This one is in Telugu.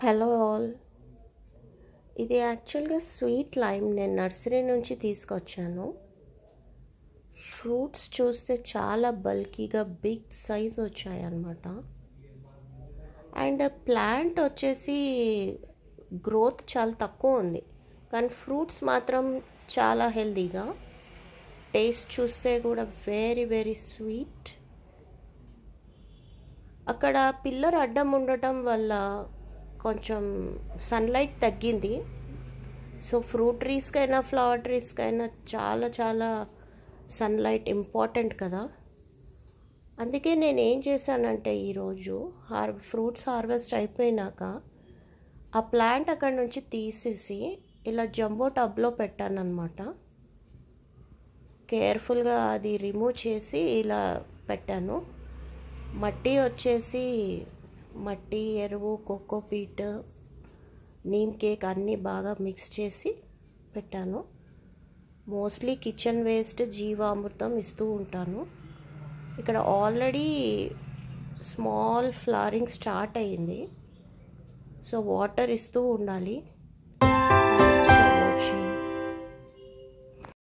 హలో ఆల్ ఇది యాక్చువల్గా స్వీట్ లైమ్ నేను నర్సరీ నుంచి తీసుకొచ్చాను ఫ్రూట్స్ చూస్తే చాలా బల్కీగా బిగ్ సైజ్ వచ్చాయి అన్నమాట అండ్ ప్లాంట్ వచ్చేసి గ్రోత్ చాలా తక్కువ ఉంది కానీ ఫ్రూట్స్ మాత్రం చాలా హెల్తీగా టేస్ట్ చూస్తే కూడా వెరీ వెరీ స్వీట్ అక్కడ పిల్లర్ అడ్డం ఉండటం వల్ల కొంచెం సన్లైట్ తగ్గింది సో ఫ్రూట్ ట్రీస్కైనా ఫ్లవర్ ట్రీస్కైనా చాలా చాలా సన్లైట్ ఇంపార్టెంట్ కదా అందుకే నేను ఏం చేశానంటే ఈరోజు హార్ ఫ్రూట్స్ హార్వెస్ట్ అయిపోయినాక ఆ ప్లాంట్ అక్కడ నుంచి తీసేసి ఇలా జంబో టబ్లో పెట్టానన్నమాట కేర్ఫుల్గా అది రిమూవ్ చేసి ఇలా పెట్టాను మట్టి వచ్చేసి మట్టి ఎరువు కోకోపీట్ నీమ్ కేక్ అన్నీ బాగా మిక్స్ చేసి పెట్టాను మోస్ట్లీ కిచెన్ వేస్ట్ జీవామృతం ఇస్తూ ఉంటాను ఇక్కడ ఆల్రెడీ స్మాల్ ఫ్లవరింగ్ స్టార్ట్ అయ్యింది సో వాటర్ ఇస్తూ ఉండాలి